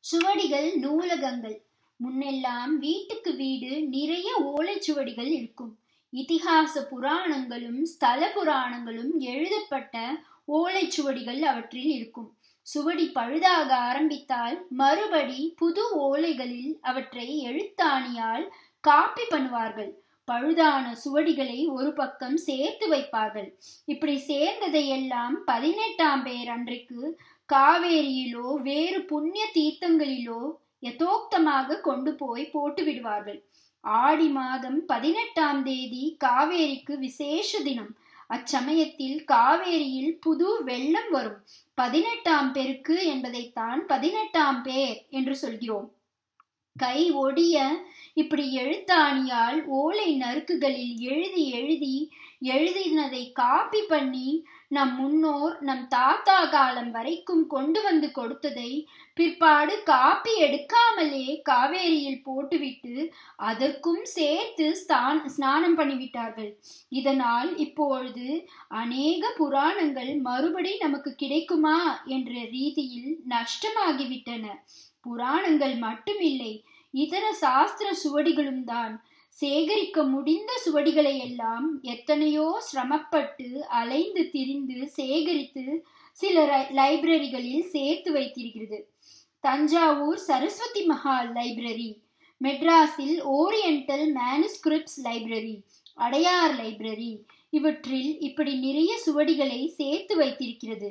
சுவடிகள் நூலகங்கள் முன்னெல்லாம் வீட்டுக்கு வீடு நிறைய ஓலைச்சுவடிகள் இருக்கும் இதிகாச புராணங்களும் ஸ்தல புராணங்களும் எழுதப்பட்ட ஓலைச்சுவடிகள் அவற்றில் இருக்கும் சுவடி பழுதாக ஆரம்பித்தால் மறுபடி புது ஓலைகளில் அவற்றை எழுத்தாணியால் காப்பி பண்ணுவார்கள் பழுதான சுவடிகளை ஒரு பக்கம் சேர்த்து வைப்பார்கள் இப்படி சேர்ந்ததை எல்லாம் பதினெட்டாம் பேர் அன்றைக்கு காவேரியிலோ வேறு புண்ணிய தீர்த்தங்களிலோ யதோக்தமாக கொண்டு போய் போட்டு விடுவார்கள் ஆடி மாதம் பதினெட்டாம் தேதி காவேரிக்கு விசேஷ தினம் அச்சமயத்தில் காவேரியில் புது வெள்ளம் வரும் பதினெட்டாம் பெருக்கு என்பதைத்தான் பதினெட்டாம் பேர் என்று சொல்கிறோம் கை ஒடிய இப்படி எழுத்தாணியால் ஓலை நறுக்குகளில் எழுதி எழுதி எழுதினதை காப்பி பண்ணி நம் முன்னோர் நம் தாத்தா காலம் வரைக்கும் கொண்டு வந்து கொடுத்ததை பிற்பாடு காப்பி எடுக்காமலே காவேரியில் போட்டுவிட்டு அதற்கும் சேர்த்து ஸ்தான் ஸ்நானம் பண்ணிவிட்டார்கள் இதனால் இப்பொழுது அநேக புராணங்கள் மறுபடி நமக்கு கிடைக்குமா என்ற ரீதியில் நஷ்டமாகிவிட்டன புராணங்கள் மட்டுமில்லை இதர சாஸ்திர சுவடிகளும் தான் சேகரிக்க முடிந்த சுவடிகளை எல்லாம் எத்தனையோ சிரமப்பட்டு அலைந்து திரிந்து சேகரித்து சில லைப்ரரிகளில் சேர்த்து வைத்திருக்கிறது தஞ்சாவூர் சரஸ்வதி மஹால் லைப்ரரி மெட்ராஸில் oriental manuscripts library Adyar library இவற்றில் இப்படி நிறைய சுவடிகளை சேர்த்து வைத்திருக்கிறது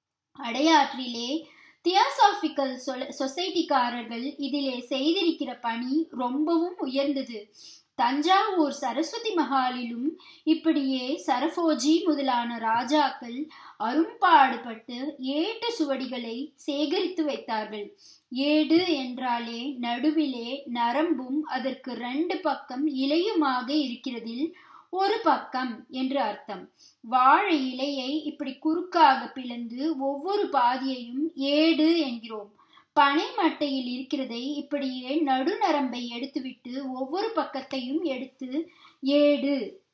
அடையாற்றிலே தியாசாபிக்கல் சொசைட்டிக்காரர்கள் இதிலே செய்திருக்கிற பணி ரொம்பவும் உயர்ந்தது தஞ்சாவூர் சரஸ்வதி மகாலிலும் இப்படியே சரபோஜி முதலான ராஜாக்கள் அரும்பாடுபட்டு ஏட்டு சுவடிகளை சேகரித்து வைத்தார்கள் ஏடு என்றாலே நடுவிலே நரம்பும் அதற்கு ரெண்டு பக்கம் இலையுமாக இருக்கிறதில் ஒரு பக்கம் என்று அர்த்தம் வாழை இலையை இப்படி குறுக்காக பிளந்து ஒவ்வொரு பாதியையும் ஏடு என்கிறோம் பனை மட்டையில் இருக்கிறதை இப்படியே நடுநரம்பை எடுத்துவிட்டு ஒவ்வொரு பக்கத்தையும் எடுத்து ஏடு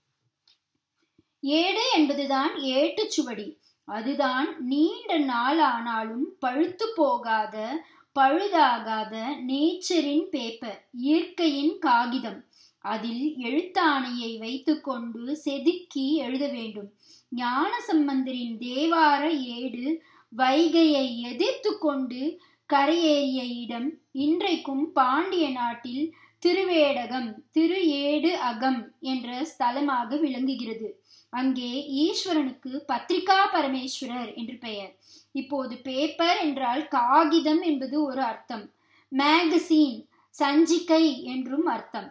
ஏடு என்பதுதான் ஏட்டுச்சுவடி அதுதான் நீண்ட நாள் ஆனாலும் பழுத்து போகாத பழுதாகாத நேச்சரின் பேப்பர் இயற்கையின் காகிதம் அதில் எழுத்தாணையை வைத்துக்கொண்டு செதுக்கி எழுத வேண்டும் ஞான சம்பந்தரின் தேவார ஏடு வைகையை எதிர்த்து கொண்டு கரையேறிய இடம் இன்றைக்கும் பாண்டிய நாட்டில் திருவேடகம் திரு ஏடு அகம் என்ற ஸ்தலமாக விளங்குகிறது அங்கே ஈஸ்வரனுக்கு பத்ரிகா பரமேஸ்வரர் என்று பெயர் இப்போது பேப்பர் என்றால் காகிதம் என்பது ஒரு அர்த்தம் மேகசின் சஞ்சிகை என்றும் அர்த்தம்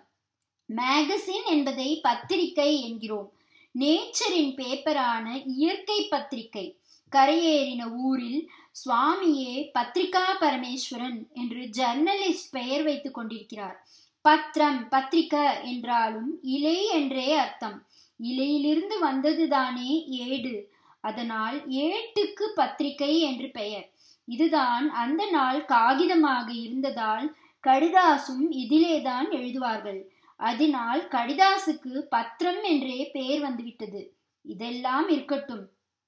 மேகசின் என்பதை பத்திரிகை என்கிறோம் நேச்சரின் பேப்பரான இயற்கை பத்திரிகை கரையேறின ஊரில் சுவாமியே பத்ரிகா பரமேஸ்வரன் என்று ஜர்னலிஸ்ட் பெயர் வைத்துக் கொண்டிருக்கிறார் பத்ரம் பத்திரிக என்றாலும் இலை என்றே அர்த்தம் இலையிலிருந்து வந்ததுதானே ஏடு அதனால் ஏட்டுக்கு பத்திரிகை என்று பெயர் இதுதான் அந்த நாள் காகிதமாக இருந்ததால் கடிதாசும் இதிலேதான் எழுதுவார்கள் அதனால் கடிதாசுக்கு பத்திரம் என்றே பெயர் வந்துவிட்டது இதெல்லாம் இருக்கட்டும்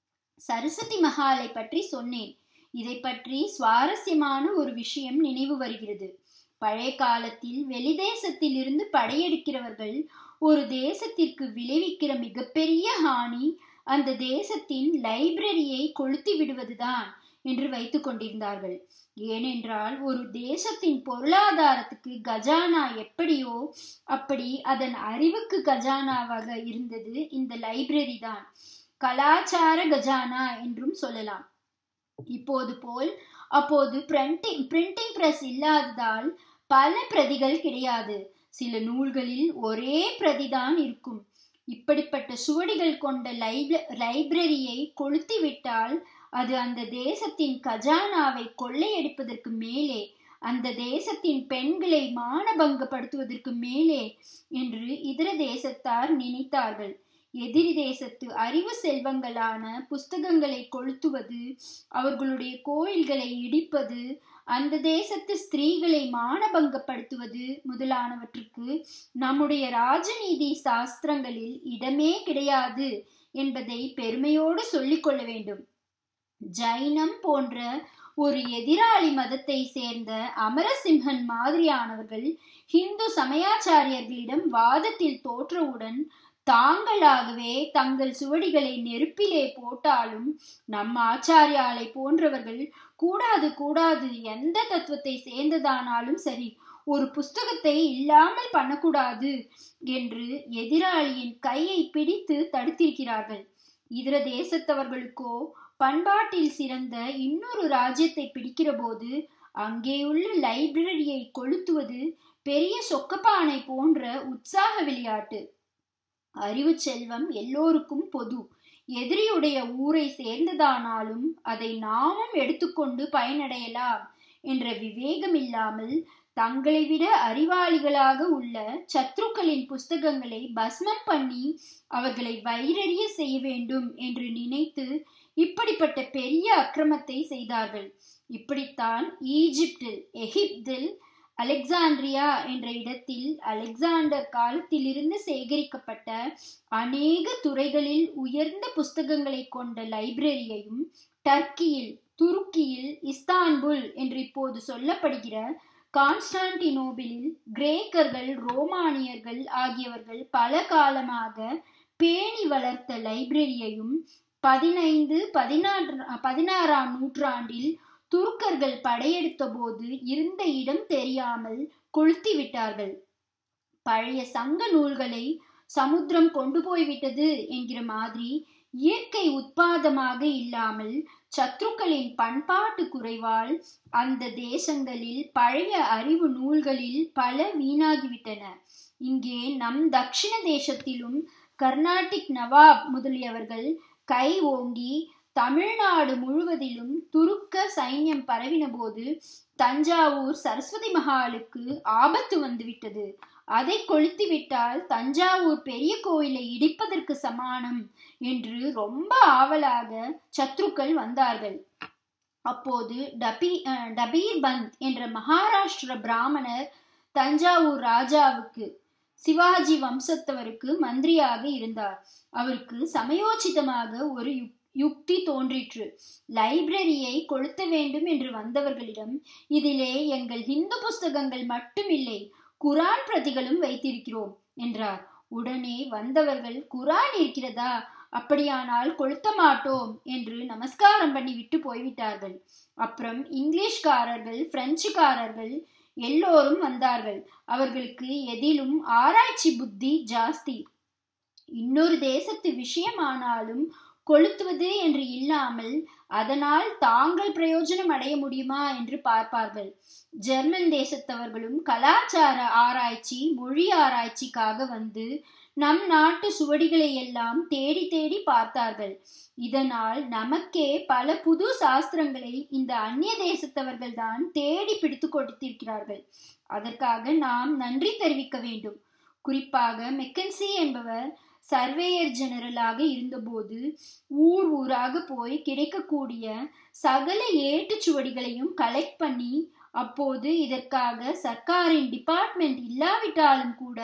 சரஸ்வதி மகாலை பற்றி சொன்னேன் இதை பற்றி சுவாரஸ்யமான ஒரு விஷயம் நினைவு வருகிறது பழைய காலத்தில் வெளிதேசத்தில் இருந்து படையெடுக்கிறவர்கள் ஒரு தேசத்திற்கு விளைவிக்கிற மிகப்பெரிய ஹானி அந்த தேசத்தின் லைப்ரரியை கொளுத்தி விடுவதுதான் என்று வைத்துக் கொண்டிருந்தார்கள் ஏனென்றால் ஒரு தேசத்தின் பொருளாதாரத்துக்கு கஜானா எப்படியோ அப்படி அதன் அறிவுக்கு கஜானாவாக இருந்தது இந்த லைப்ரரி தான் கலாச்சார கஜானா என்றும் சொல்லலாம் இப்போது போல் அப்போது பிரிண்டிங் பிரிண்டிங் பிரஸ் இல்லாததால் பல பிரதிகள் கிடையாது சில நூல்களில் ஒரே பிரதிதான் இருக்கும் இப்படிப்பட்ட சுவடிகள் கொண்ட லைப்ர லைப்ரரியை கொளுத்தி விட்டால் அது அந்த தேசத்தின் கஜானாவை கொள்ளையடிப்பதற்கு மேலே அந்த தேசத்தின் பெண்களை மானபங்கப்படுத்துவதற்கு மேலே என்று இதர தேசத்தார் நினைத்தார்கள் எதிரி தேசத்து அறிவு செல்வங்களான புஸ்தகங்களை கொளுத்துவது அவர்களுடைய கோயில்களை இடிப்பது அந்த தேசத்து ஸ்திரீகளை மானபங்கப்படுத்துவது முதலானவற்றுக்கு நம்முடைய ராஜநீதி சாஸ்திரங்களில் இடமே கிடையாது என்பதை பெருமையோடு சொல்லிக் கொள்ள வேண்டும் ஜைனம் போன்ற ஒரு எதிராளி மதத்தை சேர்ந்த அமரசிம்ஹன் மாதிரியானவர்கள் ஹிந்து சமயாச்சாரியர்களிடம் வாதத்தில் தோற்றவுடன் தாங்களாகவே தங்கள் சுவடிகளை நெருப்பிலே போட்டாலும் நம் ஆச்சாரியாலை போன்றவர்கள் கூடாது கூடாது எந்த தத்துவத்தை சேர்ந்ததானாலும் சரி ஒரு புஸ்தகத்தை இல்லாமல் பண்ணக்கூடாது என்று எதிராளியின் கையை பிடித்து தடுத்திருக்கிறார்கள் இதர தேசத்தவர்களுக்கோ பண்பாட்டில் சிறந்த இன்னொரு ராஜ்யத்தை பிடிக்கிற போது அங்கேயுள்ள லைப்ரரியை கொளுத்துவது பெரிய சொக்கப்பானை போன்ற உற்சாக விளையாட்டு அறிவு செல்வம் எல்லோருக்கும் பொது எதிரியுடைய ஊரை சேர்ந்ததானாலும் அதை நாமும் எடுத்துக்கொண்டு பயனடையலாம் என்ற விவேகம் இல்லாமல் தங்களை விட அறிவாளிகளாக உள்ள சத்ருக்களின் புஸ்தகங்களை பஸ்மம் பண்ணி அவர்களை வைரறிய செய்ய வேண்டும் என்று நினைத்து இப்படிப்பட்ட பெரிய அக்கிரமத்தை செய்தார்கள் இப்படித்தான் ஈஜிப்டில் எகிப்தில் அலெக்சாண்ட்ரியா என்ற இடத்தில் அலெக்சாண்டர் காலத்திலிருந்து சேகரிக்கப்பட்ட அநேக துறைகளில் உயர்ந்த புஸ்தகங்களை கொண்ட லைப்ரரியையும் டர்க்கியில் துருக்கியில் இஸ்தான்புல் என்று இப்போது சொல்லப்படுகிற கான்ஸ்டான்டினோபிளில் கிரேக்கர்கள் ரோமானியர்கள் ஆகியவர்கள் பல காலமாக பேணி வளர்த்த லைப்ரரியையும் பதினைந்து பதினாறு பதினாறாம் நூற்றாண்டில் துருக்கர்கள் படையெடுத்த போது இருந்த இடம் தெரியாமல் கொளுத்தி விட்டார்கள் பழைய சங்க நூல்களை சமுத்திரம் கொண்டு போய்விட்டது என்கிற மாதிரி இயற்கை உட்பாதமாக இல்லாமல் சத்ருக்களின் பண்பாட்டு குறைவால் அந்த தேசங்களில் பழைய அறிவு நூல்களில் பல வீணாகிவிட்டன இங்கே நம் தக்ஷிண தேசத்திலும் கர்நாடிக் நவாப் முதலியவர்கள் கை ஓங்கி தமிழ்நாடு முழுவதிலும் துருக்க சைன்யம் பரவின போது தஞ்சாவூர் சரஸ்வதி மகாலுக்கு ஆபத்து வந்துவிட்டது அதை கொளுத்திவிட்டால் தஞ்சாவூர் பெரிய கோயிலை இடிப்பதற்கு சமானம் என்று ரொம்ப ஆவலாக சத்ருக்கள் வந்தார்கள் அப்போது டபி டபீர் பந்த் என்ற மகாராஷ்டிர பிராமணர் தஞ்சாவூர் ராஜாவுக்கு சிவாஜி வம்சத்தவருக்கு மந்திரியாக இருந்தார் அவருக்கு சமயோசிதமாக ஒரு யுக்தி தோன்றிற்று லைப்ரரியை கொளுத்த வேண்டும் என்று வந்தவர்களிடம் இதிலே எங்கள் இந்து புஸ்தகங்கள் மட்டுமில்லை குரான் பிரதிகளும் வைத்திருக்கிறோம் என்றார் உடனே வந்தவர்கள் குரான் இருக்கிறதா அப்படியானால் கொளுத்த மாட்டோம் என்று நமஸ்காரம் பண்ணி விட்டு போய்விட்டார்கள் அப்புறம் இங்கிலீஷ்காரர்கள் பிரெஞ்சுக்காரர்கள் எல்லோரும் வந்தார்கள் அவர்களுக்கு எதிலும் ஆராய்ச்சி புத்தி ஜாஸ்தி இன்னொரு தேசத்து விஷயமானாலும் கொளுத்துவது என்று இல்லாமல் அதனால் தாங்கள் பிரயோஜனம் அடைய முடியுமா என்று பார்ப்பார்கள் ஜெர்மன் தேசத்தவர்களும் கலாச்சார ஆராய்ச்சி மொழி ஆராய்ச்சிக்காக வந்து நம் நாட்டு சுவடிகளை எல்லாம் தேடி தேடி பார்த்தார்கள் இதனால் நமக்கே பல புது சாஸ்திரங்களை இந்த அந்நிய தேசத்தவர்கள் தான் தேடி பிடித்து கொடுத்திருக்கிறார்கள் அதற்காக நாம் நன்றி தெரிவிக்க வேண்டும் குறிப்பாக மெக்கன்சி என்பவர் சர்வேயர் ஜெனரலாக இருந்தபோது ஊர் ஊராக போய் கிடைக்கக்கூடிய சகல ஏட்டுச்சுவடிகளையும் கலெக்ட் பண்ணி அப்போது இதற்காக சர்க்காரின் டிபார்ட்மெண்ட் இல்லாவிட்டாலும் கூட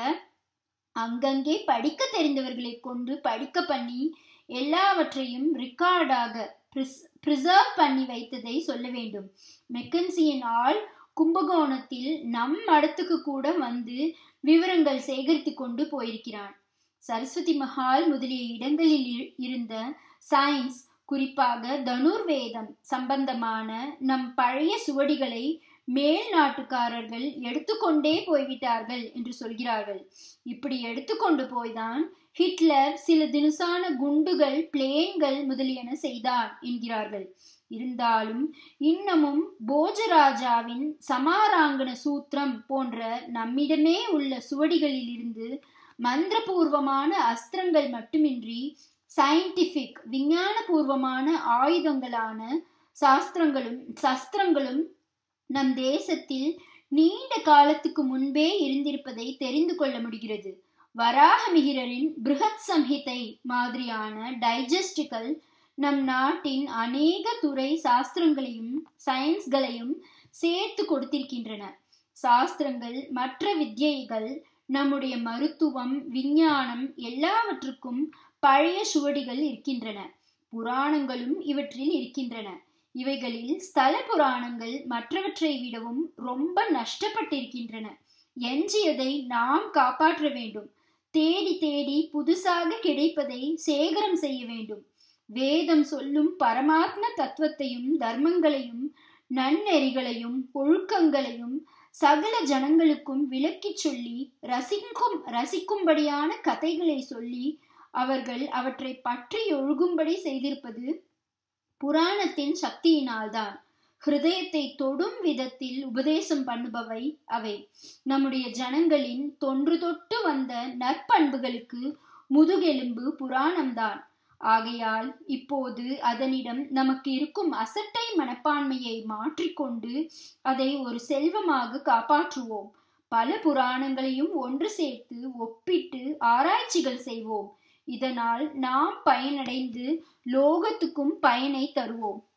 அங்கங்கே படிக்க தெரிந்தவர்களை கொண்டு படிக்க பண்ணி எல்லாவற்றையும் ரிக்கார்டாக ப்ரிசர்வ் பண்ணி வைத்ததை சொல்ல வேண்டும் மெக்கன்சியின் ஆள் கும்பகோணத்தில் நம் மடத்துக்கு கூட வந்து விவரங்கள் சேகரித்து கொண்டு போயிருக்கிறான் சரஸ்வதி மஹால் முதலிய இடங்களில் இருந்த சயின்ஸ் குறிப்பாக தனுர்வேதம் சம்பந்தமான நம் பழைய சுவடிகளை மேல் நாட்டுக்காரர்கள் எடுத்துக்கொண்டே போய்விட்டார்கள் என்று சொல்கிறார்கள் இப்படி எடுத்துக்கொண்டு போய்தான் ஹிட்லர் சில தினுசான குண்டுகள் பிளேன்கள் முதலியன செய்தான் என்கிறார்கள் இருந்தாலும் இன்னமும் போஜராஜாவின் சமாராங்கன சூத்திரம் போன்ற நம்மிடமே உள்ள சுவடிகளில் இருந்து மந்திரபூர்வமான அஸ்திரங்கள் மட்டுமின்றி சயின்டிபிக் விஞ்ஞானபூர்வமான ஆயுதங்களான சாஸ்திரங்களும் சஸ்திரங்களும் நம் தேசத்தில் நீண்ட காலத்துக்கு முன்பே இருந்திருப்பதை தெரிந்து கொள்ள முடிகிறது வராகமிகிரரின் பிருகத் சம்ஹிதை மாதிரியான டைஜஸ்டுகள் நம் நாட்டின் அநேக துறை சாஸ்திரங்களையும் சயின்ஸ்களையும் சேர்த்து கொடுத்திருக்கின்றன சாஸ்திரங்கள் மற்ற வித்யைகள் நம்முடைய மருத்துவம் விஞ்ஞானம் எல்லாவற்றுக்கும் பழைய சுவடிகள் இருக்கின்றன புராணங்களும் இவற்றில் இருக்கின்றன இவைகளில் ஸ்தல புராணங்கள் மற்றவற்றை விடவும் ரொம்ப நஷ்டப்பட்டிருக்கின்றன எஞ்சியதை நாம் காப்பாற்ற வேண்டும் தேடி தேடி புதுசாக கிடைப்பதை சேகரம் செய்ய வேண்டும் வேதம் சொல்லும் பரமாத்ம தத்துவத்தையும் தர்மங்களையும் நன்னெறிகளையும் ஒழுக்கங்களையும் சகல ஜனங்களுக்கும் விளக்கிச் சொல்லி ரசிக்கும் ரசிக்கும்படியான கதைகளை சொல்லி அவர்கள் அவற்றை பற்றி ஒழுகும்படி செய்திருப்பது புராணத்தின் சக்தியினால்தான் ஹிருதயத்தை தொடும் விதத்தில் உபதேசம் பண்ணுபவை அவை நம்முடைய ஜனங்களின் தொன்று தொட்டு வந்த நற்பண்புகளுக்கு முதுகெலும்பு புராணம்தான் ஆகையால் இப்போது அதனிடம் நமக்கு இருக்கும் அசட்டை மனப்பான்மையை மாற்றிக்கொண்டு அதை ஒரு செல்வமாக காப்பாற்றுவோம் பல புராணங்களையும் ஒன்று சேர்த்து ஒப்பிட்டு ஆராய்ச்சிகள் செய்வோம் இதனால் நாம் பயனடைந்து லோகத்துக்கும் பயனை தருவோம்